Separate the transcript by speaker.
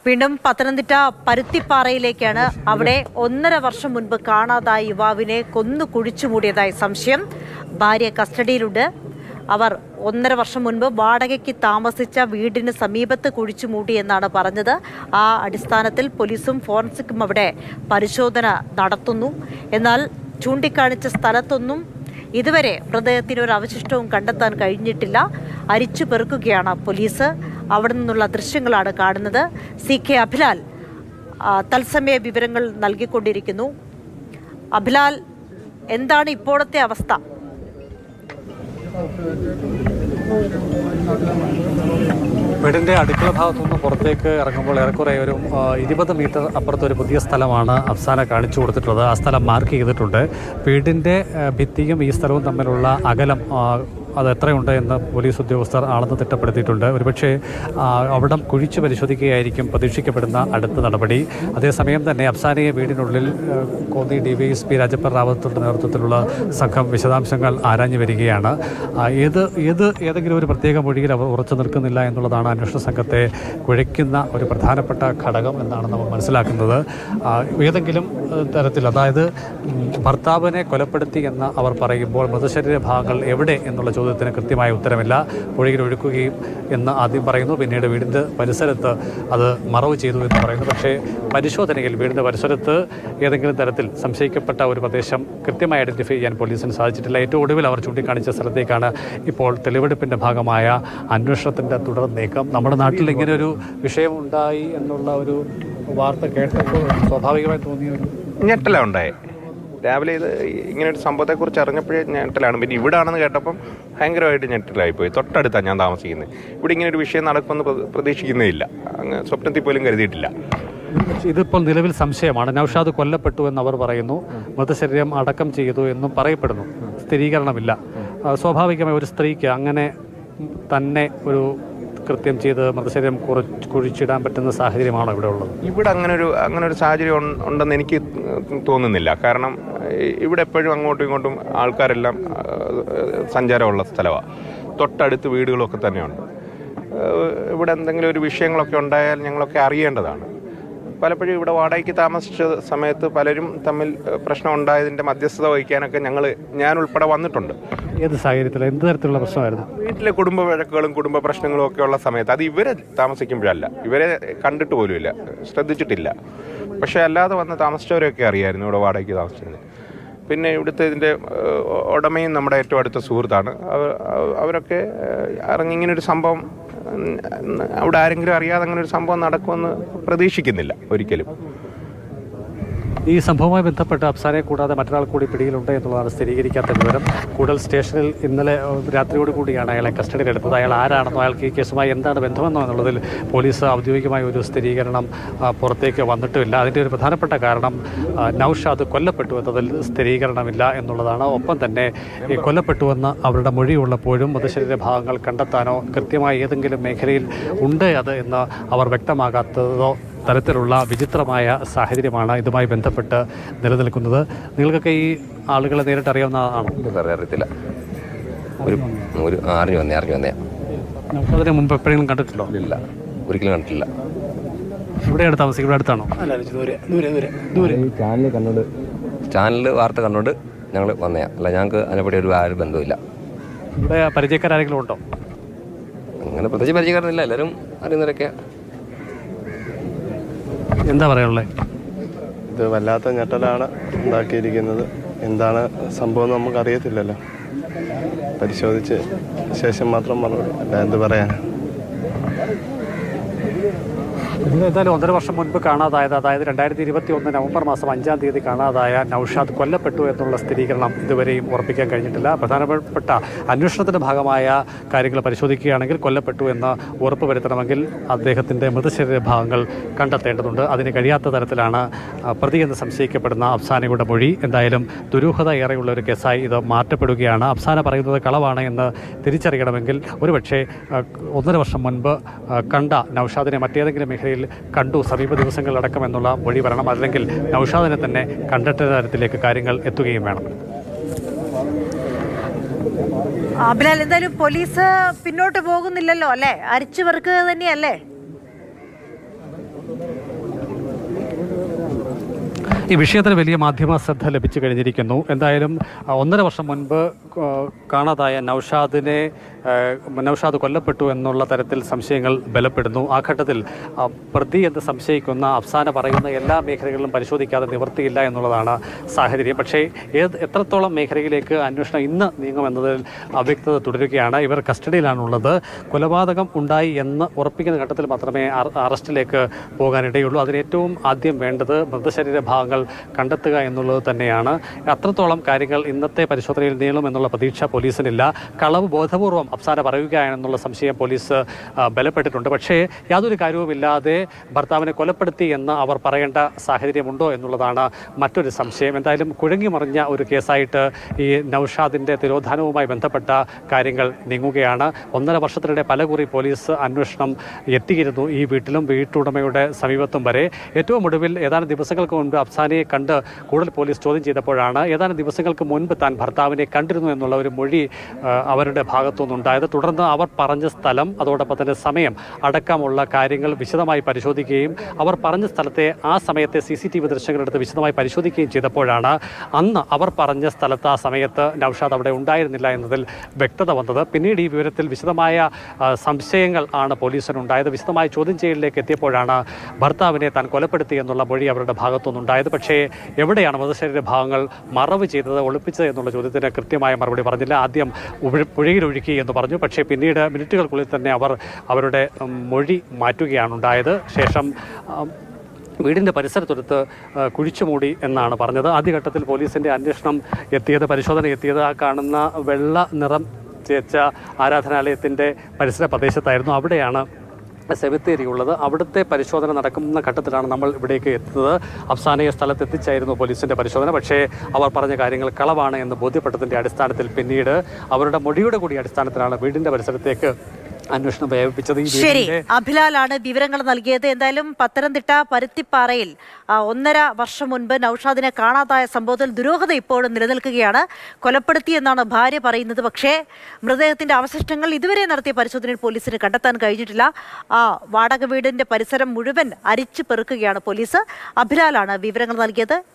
Speaker 1: വീണ്ടും പത്തനംതിട്ട പരുത്തിപ്പാറയിലേക്കാണ് അവിടെ ഒന്നര വർഷം മുൻപ് കാണാതായ യുവാവിനെ കൊന്നു കുഴിച്ചു മൂടിയതായി സംശയം ഭാര്യ കസ്റ്റഡിയിലുണ്ട് അവർ ഒന്നര വർഷം മുൻപ് വാടകയ്ക്ക് താമസിച്ച വീടിന് സമീപത്ത് കുഴിച്ചു മൂടി എന്നാണ് പറഞ്ഞത് ആ അടിസ്ഥാനത്തിൽ പോലീസും ഫോറൻസിക്കും അവിടെ പരിശോധന നടത്തുന്നു എന്നാൽ ചൂണ്ടിക്കാണിച്ച സ്ഥലത്തൊന്നും ഇതുവരെ മൃതദേഹത്തിന് ഒരു അവശിഷ്ടവും കണ്ടെത്താൻ കഴിഞ്ഞിട്ടില്ല അരിച്ചു പെറുക്കുകയാണ് പോലീസ് അവിടെ നിന്നുള്ള ദൃശ്യങ്ങളാണ് കാണുന്നത് സി കെ അഭിലാൽ ആ, തത്സമയ വിവരങ്ങൾ നൽകിക്കൊണ്ടിരിക്കുന്നു അഭിലാൽ എന്താണ് ഇപ്പോഴത്തെ അവസ്ഥ
Speaker 2: വീടിന്റെ അടുക്കള ഭാഗത്തുനിന്ന് പുറത്തേക്ക് ഇറങ്ങുമ്പോൾ ഏറെക്കുറെ ഒരു ആ, ഇരുപത് മീറ്റർ അപ്പുറത്ത് ഒരു പുതിയ സ്ഥലമാണ് അഫ്സാന കാണിച്ചു കൊടുത്തിട്ടുള്ളത് ആ സ്ഥലം മാർക്ക് ചെയ്തിട്ടുണ്ട് വീടിന്റെ ആ, ഭിത്തിയും ഈ സ്ഥലവും തമ്മിലുള്ള അകലം ആ, അത് എത്രയുണ്ട് എന്ന് പോലീസ് ഉദ്യോഗസ്ഥർ ആണെന്ന് തിട്ടപ്പെടുത്തിയിട്ടുണ്ട് ഒരുപക്ഷെ ആ, അവിടം കുഴിച്ചു പരിശോധിക്കുകയായിരിക്കും പ്രതീക്ഷിക്കപ്പെടുന്ന അടുത്ത നടപടി അതേസമയം തന്നെ അഫ്സാനയെ വീടിനുള്ളിൽ ആ, Konni D Y S P Rajappan റാവത്തിന്റെ നേതൃത്വത്തിലുള്ള സംഘം വിശദാംശങ്ങൾ ആരാഞ്ഞു വരികയാണ് ആ, ഏത് ഏത് ഏതെങ്കിലും ഒരു പ്രത്യേക മൊഴിയിൽ അവർ ഉറച്ചു നിൽക്കുന്നില്ല എന്നുള്ളതാണ് അന്വേഷണ സംഘത്തെ കുഴയ്ക്കുന്ന ഒരു പ്രധാനപ്പെട്ട ഘടകം എന്നാണ് നമ്മൾ മനസ്സിലാക്കുന്നത് ആ, ഏതെങ്കിലും ഏഹ്, തരത്തിൽ അതായത് ഉം, ഭർത്താവിനെ കൊലപ്പെടുത്തി എന്ന് അവർ പറയുമ്പോൾ മൃതശരീര ഭാഗങ്ങൾ എവിടെ എന്നുള്ള ചോദ്യത്തിന് കൃത്യമായ ഉത്തരമില്ല പുഴയിൽ ഒഴുക്കുകയും എന്ന് ആദ്യം പറയുന്നു പിന്നീട് വീടിൻ്റെ പരിസരത്ത് അത് മറവ് ചെയ്തു എന്ന് പറയുന്നു പക്ഷേ പരിശോധനയിൽ വീടിൻ്റെ പരിസരത്ത് ഏതെങ്കിലും തരത്തിൽ സംശയിക്കപ്പെട്ട ഒരു പ്രദേശം കൃത്യമായി ഐഡൻറ്റിഫൈ ചെയ്യാൻ പോലീസിന് സാധിച്ചിട്ടില്ല ഏറ്റവും ഒടുവിൽ അവർ ചൂണ്ടിക്കാണിച്ച സ്ഥലത്തേക്കാണ് ഇപ്പോൾ തെളിവെടുപ്പിൻ്റെ ഭാഗമായ അന്വേഷണത്തിൻ്റെ തുടർ നീക്കം നമ്മുടെ നാട്ടിൽ ഇങ്ങനെ ഒരു വിഷയം ഉണ്ടായി എന്നുള്ള ഒരു വാർത്ത കേട്ടപ്പോൾ സ്വാഭാവികമായി തോന്നിയ ഒരു
Speaker 3: ഞെട്ടലാ ഉണ്ടായേ രാവിലെ ഇത് ഇങ്ങനെ ഒരു സംഭവത്തെക്കുറിച്ച് അറിഞ്ഞപ്പോഴേ ഞെട്ടലാണ് പിന്നെ ഇവിടെ ആണെന്ന് കേട്ടപ്പം ഭയങ്കരമായിട്ട് ഞെട്ടലായിപ്പോയി തൊട്ടടുത്താണ് ഞാൻ താമസിക്കുന്നത് ഇവിടെ ഇങ്ങനെ ഒരു വിഷയം നടക്കുമെന്ന് പ്ര- പ്രതീക്ഷിക്കുന്നേ ഇല്ല അങ്ങ് സ്വപ്നത്തിൽ പോലും കരുതിയിട്ടില്ല
Speaker 2: ഇതിപ്പോൾ നിലവിൽ സംശയമാണ് നൌഷാദ് കൊല്ലപ്പെട്ടു എന്ന് അവർ പറയുന്നു മൃതശരീരം അടക്കം ചെയ്തു എന്നും പറയപ്പെടുന്നു സ്ഥിരീകരണമില്ല ആ, സ്വാഭാവികമായി ഒരു സ്ത്രീക്ക് അങ്ങനെ തന്നെ ഒരു കൃത്യം ചെയ്ത് മൃതശരീരം കുറച്ച് കുഴിച്ചിടാൻ പറ്റുന്ന സാഹചര്യമാണോ ഇവിടെ ഉള്ളത്
Speaker 3: ഇവിടെ അങ്ങനെ ഒരു അങ്ങനെ ഒരു സാഹചര്യം ഉൺ- ഉണ്ടെന്ന് എനിക്ക് തോന്നുന്നില്ല കാരണം ഏഹ്, ഇവിടെ എപ്പോഴും അങ്ങോട്ടും ഇങ്ങോട്ടും ആൾക്കാരെല്ലാം ഏഹ്, സഞ്ചാരമുള്ള സ്ഥലമാണ് തൊട്ടടുത്ത് വീടുകളൊക്കെ തന്നെയുണ്ട് ഏഹ്, ഇവിടെ എന്തെങ്കിലും ഒരു വിഷയങ്ങളൊക്കെ ഉണ്ടായാൽ ഞങ്ങളൊക്കെ അറിയേണ്ടതാണ് പലപ്പോഴും ഇവിടെ വാടകയ്ക്ക് താമസിച്ച സമയത്ത് പലരും തമ്മിൽ ഏഹ്, പ്രശ്നം ഉണ്ടായതിൻ്റെ മധ്യസ്ഥത വഹിക്കാനൊക്കെ ഞങ്ങൾ ഞാൻ ഉൾപ്പെടെ വന്നിട്ടുണ്ട്
Speaker 2: ഏത് സാഹചര്യത്തിൽ എന്ത് തരത്തിലുള്ള പ്രശ്നമായിരുന്നു
Speaker 3: വീട്ടിലെ കുടുംബ വഴക്കുകളും കുടുംബ പ്രശ്നങ്ങളും ഒക്കെ ഉള്ള സമയത്ത് അത് ഇവരെ താമസിക്കുമ്പോഴല്ല ഇവരെ കണ്ടിട്ട് പോലുമില്ല ശ്രദ്ധിച്ചിട്ടില്ല പക്ഷെ അല്ലാതെ വന്ന് താമസിച്ചവരൊക്കെ അറിയായിരുന്നു ഇവിടെ വാടകയ്ക്ക് താമസിച്ചത് പിന്നെ ഇവിടുത്തെ ഇതിൻ്റെ ഏഹ്, ഉടമയും നമ്മുടെ ഏറ്റവും അടുത്ത സുഹൃത്താണ് അവ- അവ- അവരൊക്കെ ഏഹ്, അറിഞ്ഞ് ഇങ്ങനെ ഒരു സംഭവം ഉം, അവിടെ ആരെങ്കിലും അറിയാതെ അങ്ങനെ ഒരു സംഭവം നടക്കുമെന്ന് പ്രതീക്ഷിക്കുന്നില്ല ഒരിക്കലും
Speaker 2: ഈ സംഭവവുമായി ബന്ധപ്പെട്ട് അഫ്സാനെ കൂടാതെ മറ്റൊരാൾ കൂടി പിടിയിലുണ്ട് എന്നുള്ളതാണ് സ്ഥിരീകരിക്കാത്ത വിവരം കൂടൽ സ്റ്റേഷനിൽ ഇന്നലെ ഏഹ്, രാത്രിയോട് കൂടിയാണ് അയാളെ കസ്റ്റഡിയിലെടുത്തത് അയാൾ ആരാണെന്നോ അയാൾക്ക് ഈ കേസുമായി എന്താണ് ബന്ധമെന്നോ എന്നുള്ളതിൽ പോലീസ് ഔദ്യോഗികമായ ഒരു സ്ഥിരീകരണം ആ, പുറത്തേക്ക് വന്നിട്ടുമില്ല അതിൻ്റെ ഒരു പ്രധാനപ്പെട്ട കാരണം ആ, നൌഷാദ് കൊല്ലപ്പെട്ടു എന്നതിൽ സ്ഥിരീകരണമില്ല എന്നുള്ളതാണ് ഒപ്പം തന്നെ ഈ കൊല്ലപ്പെട്ടുവെന്ന് അവരുടെ മൊഴിയുള്ളപ്പോഴും മൃതശരീര ഭാഗങ്ങൾ കണ്ടെത്താനോ കൃത്യമായി ഏതെങ്കിലും മേഖലയിൽ ഉണ്ട് അത് എന്ന് അവർ വ്യക്തമാകാത്തതോ തരത്തിലുള്ള വിചിത്രമായ സാഹചര്യമാണ് ഇതുമായി ബന്ധപ്പെട്ട് നിലനിൽക്കുന്നത് നിങ്ങൾക്കൊക്കെ ഈ ആളുകളെ നേരിട്ട് അറിയാവുന്നതാണോ
Speaker 4: ഇല്ല സാറേ അറിയത്തില്ല ഒരു ഒരു ആ, അറിഞ്ഞു വന്നേ അറിഞ്ഞു വന്നേ
Speaker 2: നമുക്കതിന് മുമ്പ് എപ്പോഴെങ്കിലും കണ്ടിട്ടുണ്ടോ
Speaker 4: ഇല്ല ഒരിക്കലും കണ്ടിട്ടില്ല
Speaker 2: ഇവിടെയാണ് താമസിക്കുന്നത് ഇവിടെ അടുത്താണോ
Speaker 4: ഈ ചാനൽ കണ്ടോണ്ട് ചാനലിൽ വാർത്ത കണ്ടോണ്ട് ഞങ്ങൾ വന്നയാ അല്ല ഞങ്ങൾക്ക് അതിനെപ്പറ്റി ഒരു ആ ഒരു ബന്ധമില്ല
Speaker 2: ഇവിടെ പരിചയക്കാരെങ്കിലും ഉണ്ടോ
Speaker 4: അങ്ങനെ പ്രത്യേകിച്ച് പരിചയക്കാരനില്ല എല്ലാവരും അറിയുന്നവരൊക്കെ
Speaker 2: എന്താ പറയാനുള്ളത്
Speaker 5: ഇത് വല്ലാത്ത ഞെട്ടലാണ് ഉണ്ടാക്കിയിരിക്കുന്നത് എന്താണ് സംഭവം എന്ന് നമുക്ക് അറിയത്തില്ലല്ലോ പരിശോധിച്ച് ശേഷം മാത്രം മറുപടി അല്ല എന്ത് പറയാൻ
Speaker 2: ഇത് ഏതായാലും ഒന്നര വർഷം മുൻപ് കാണാതായത് അതായത് രണ്ടായിരത്തി ഇരുപത്തി ഒന്ന് നവംബർ മാസം അഞ്ചാം തീയതി കാണാതായ നൌഷാദ് കൊല്ലപ്പെട്ടു എന്നുള്ള സ്ഥിരീകരണം ഇതുവരെയും ഉറപ്പിക്കാൻ കഴിഞ്ഞിട്ടില്ല പ്രധാനപ്പെട്ട അന്വേഷണത്തിന്റെ ഭാഗമായ കാര്യങ്ങൾ പരിശോധിക്കുകയാണെങ്കിൽ കൊല്ലപ്പെട്ടു എന്ന് ഉറപ്പ് വരുത്തണമെങ്കിൽ അദ്ദേഹത്തിന്റെ മൃതശരീര ഭാഗങ്ങൾ കണ്ടെത്തേണ്ടതുണ്ട് അതിന് കഴിയാത്ത തരത്തിലാണ് ആ, പ്രതി എന്ന് സംശയിക്കപ്പെടുന്ന അഫ്സാനയുടെ മൊഴി എന്തായാലും ദുരൂഹത ഏറെയുള്ള ഒരു കേസായി ഇത് മാറ്റപ്പെടുകയാണ് അഫ്സാന പറയുന്നത് കളവാണ് എന്ന് തിരിച്ചറിയണമെങ്കിൽ ഒരുപക്ഷെ ആ, ഒന്നര വർഷം മുൻപ് ആ, കണ്ട നൌഷാദിനെ മറ്റേതെങ്കിലും മേഖലയിൽ കണ്ടു സമീപ ദിവസങ്ങളിലടക്കം എന്നുള്ള മൊഴി വരണം അല്ലെങ്കിൽ നൌഷാദിനെ തന്നെ കണ്ടെത്തുന്ന തരത്തിലേക്ക് കാര്യങ്ങൾ എത്തുകയും വേണം
Speaker 1: അഭിലാൽ എന്തായാലും പോലീസ് പിന്നോട്ട് പോകുന്നില്ലല്ലോ അല്ലേ അരിച്ചു പെറുക്കുക തന്നെയല്ലേ
Speaker 2: ഈ വിഷയത്തിന് വലിയ മാധ്യമ ശ്രദ്ധ ലഭിച്ചു കഴിഞ്ഞിരിക്കുന്നു എന്തായാലും ആ, ഒന്നര വർഷം മുൻപ് ആ, കാണാതായ നൌഷാദിനെ ആ, നൌഷാദ് കൊല്ലപ്പെട്ടു എന്നുള്ള തരത്തിൽ സംശയങ്ങൾ ബലപ്പെടുന്നു ആ ഘട്ടത്തിൽ ആ, പ്രതി എന്ന് സംശയിക്കുന്ന അഫ്സാന പറയുന്ന എല്ലാ മേഖലകളിലും പരിശോധിക്കാതെ നിവൃത്തിയില്ല എന്നുള്ളതാണ് സാഹചര്യം പക്ഷേ ഏത് എത്രത്തോളം മേഖലയിലേക്ക് അന്വേഷണം ഇന്ന് നീങ്ങുമെന്നതിൽ അവ്യക്തത തുടരുകയാണ് ഇവർ കസ്റ്റഡിയിലാണുള്ളത് കൊലപാതകം ഉണ്ടായി എന്ന് ഉറപ്പിക്കുന്ന ഘട്ടത്തിൽ മാത്രമേ അറ- അറസ്റ്റിലേക്ക് പോകാനിടയുള്ളൂ അതിന് ഏറ്റവും ആദ്യം വേണ്ടത് മൃതശരീര ഭാഗങ്ങൾ കണ്ടെത്തുക എന്നുള്ളത് തന്നെയാണ് അത്രത്തോളം കാര്യങ്ങൾ ഇന്നത്തെ പരിശോധനയിൽ നീളും എന്നുള്ള പ്രതീക്ഷ പോലീസിനില്ല കളവ് ബോധപൂർവം അഫ്സാന പറയുക എന്നുള്ള സംശയം പോലീസ് ആ, ബലപ്പെട്ടിട്ടുണ്ട് പക്ഷേ യാതൊരു കാര്യവുമില്ലാതെ ഭർത്താവിനെ കൊലപ്പെടുത്തി എന്ന് അവർ പറയേണ്ട സാഹചര്യമുണ്ടോ എന്നുള്ളതാണ് മറ്റൊരു സംശയം എന്തായാലും കുഴങ്ങി മറിഞ്ഞ ഒരു കേസായിട്ട് ഈ നൌഷാദിൻ്റെ തിരോധാനവുമായി ബന്ധപ്പെട്ട കാര്യങ്ങൾ നീങ്ങുകയാണ് ഒന്നര വർഷത്തിനിടെ പലകുറി പോലീസ് അന്വേഷണം എത്തിയിരുന്നു ഈ വീട്ടിലും വീട്ടുടമയുടെ സമീപത്തും വരെ ഏറ്റവും ഒടുവിൽ ഏതാനും ദിവസങ്ങൾക്ക് മുൻപ് അഫ്സാനയെ കണ്ട് കൂടുതൽ പോലീസ് ചോദ്യം ചെയ്തപ്പോഴാണ് ഏതാനും ദിവസങ്ങൾക്ക് മുൻപ് താൻ ഭർത്താവിനെ കണ്ടിരുന്നു എന്നുള്ള ഒരു മൊഴി ആ, അവരുടെ ഭാഗത്തുനിന്നുണ്ടായത് തുടർന്ന് അവർ പറഞ്ഞ സ്ഥലം അതോടൊപ്പം തന്നെ സമയം അടക്കമുള്ള കാര്യങ്ങൾ വിശദമായി പരിശോധിക്കുകയും അവർ പറഞ്ഞ സ്ഥലത്തെ ആ സമയത്തെ സി സി ടി വി ദൃശ്യങ്ങളെടുത്ത് വിശദമായി പരിശോധിക്കുകയും ചെയ്തപ്പോഴാണ് അന്ന് അവർ പറഞ്ഞ സ്ഥലത്ത് ആ സമയത്ത് നൌഷാദ് അവിടെ ഉണ്ടായിരുന്നില്ല എന്നതിൽ വ്യക്തത വന്നത് പിന്നീട് ഈ വിവരത്തിൽ വിശദമായ ആ, സംശയങ്ങൾ ആണ് പോലീസിനുണ്ടായത് വിശദമായ ചോദ്യം ചെയ്യലിലേക്ക് എത്തിയപ്പോഴാണ് ഭർത്താവിനെ താൻ കൊലപ്പെടുത്തി എന്നുള്ള മൊഴി അവരുടെ ഭാഗത്തുനിന്നുണ്ടായത് പക്ഷേ എവിടെയാണ് മൃതശരീര ഭാഗങ്ങൾ മറവ് ചെയ്തത് ഒളിപ്പിച്ചത് എന്നുള്ള ചോദ്യത്തിന് കൃത്യമായ മറുപടി പറഞ്ഞില്ല ആദ്യം ഉഴ- പുഴയിലൊഴുക്കി എന്ന് പറഞ്ഞു പക്ഷേ പിന്നീട് മിനിറ്റുകൾക്കുള്ളിൽ തന്നെ അവർ അവരുടെ ഉം, മൊഴി മാറ്റുകയാണ് ഉണ്ടായത് ശേഷം ആ, വീടിൻ്റെ പരിസരത്തൊരുത്ത് ആ, കുഴിച്ചുമൂടി എന്നാണ് പറഞ്ഞത് ആദ്യഘട്ടത്തിൽ പോലീസിൻ്റെ അന്വേഷണം എത്തിയത് പരിശോധന എത്തിയത് ആ കാണുന്ന വെള്ള നിറം തേച്ച ആരാധനാലയത്തിൻ്റെ പരിസര പ്രദേശത്തായിരുന്നു അവിടെയാണ് സെമിത്തേരി ഉള്ളത് അവിടുത്തെ പരിശോധന നടക്കുന്ന ഘട്ടത്തിലാണ് നമ്മൾ ഇവിടേക്ക് എത്തുന്നത് അഫ്സാനയെ സ്ഥലത്ത് എത്തിച്ചായിരുന്നു പോലീസിന്റെ പരിശോധന പക്ഷേ അവർ പറഞ്ഞ കാര്യങ്ങൾ കളവാണ് എന്ന് ബോധ്യപ്പെട്ടതിന്റെ അടിസ്ഥാനത്തിൽ പിന്നീട് അവരുടെ മൊഴിയുടെ കൂടി അടിസ്ഥാനത്തിലാണ് വീടിന്റെ പരിസരത്തേക്ക് അന്വേഷണം വ്യാപിപ്പിച്ചത് ഈ
Speaker 1: ശരി
Speaker 2: വീടിന്റെ
Speaker 1: അഭിലാലാണ് വിവരങ്ങൾ നൽകിയത് എന്തായാലും പത്തനംതിട്ട പരുത്തിപ്പാറയിൽ ആ, ഒന്നര വർഷം മുൻപ് നൌഷാദിനെ കാണാതായ സംഭവത്തിൽ ദുരൂഹത ഇപ്പോഴും നിലനിൽക്കുകയാണ് കൊലപ്പെടുത്തിയെന്നാണ് ഭാര്യ പറയുന്നത് പക്ഷേ മൃതദേഹത്തിന്റെ അവശിഷ്ടങ്ങൾ ഇതുവരെ നടത്തിയ പരിശോധനയിൽ പോലീസിന് കണ്ടെത്താൻ കഴിഞ്ഞിട്ടില്ല ആ വാടക വീടിന്റെ പരിസരം മുഴുവൻ അരിച്ചു പെറുക്കുകയാണ് പോലീസ് അഭിലാലാണ് വിവരങ്ങൾ നൽകിയത്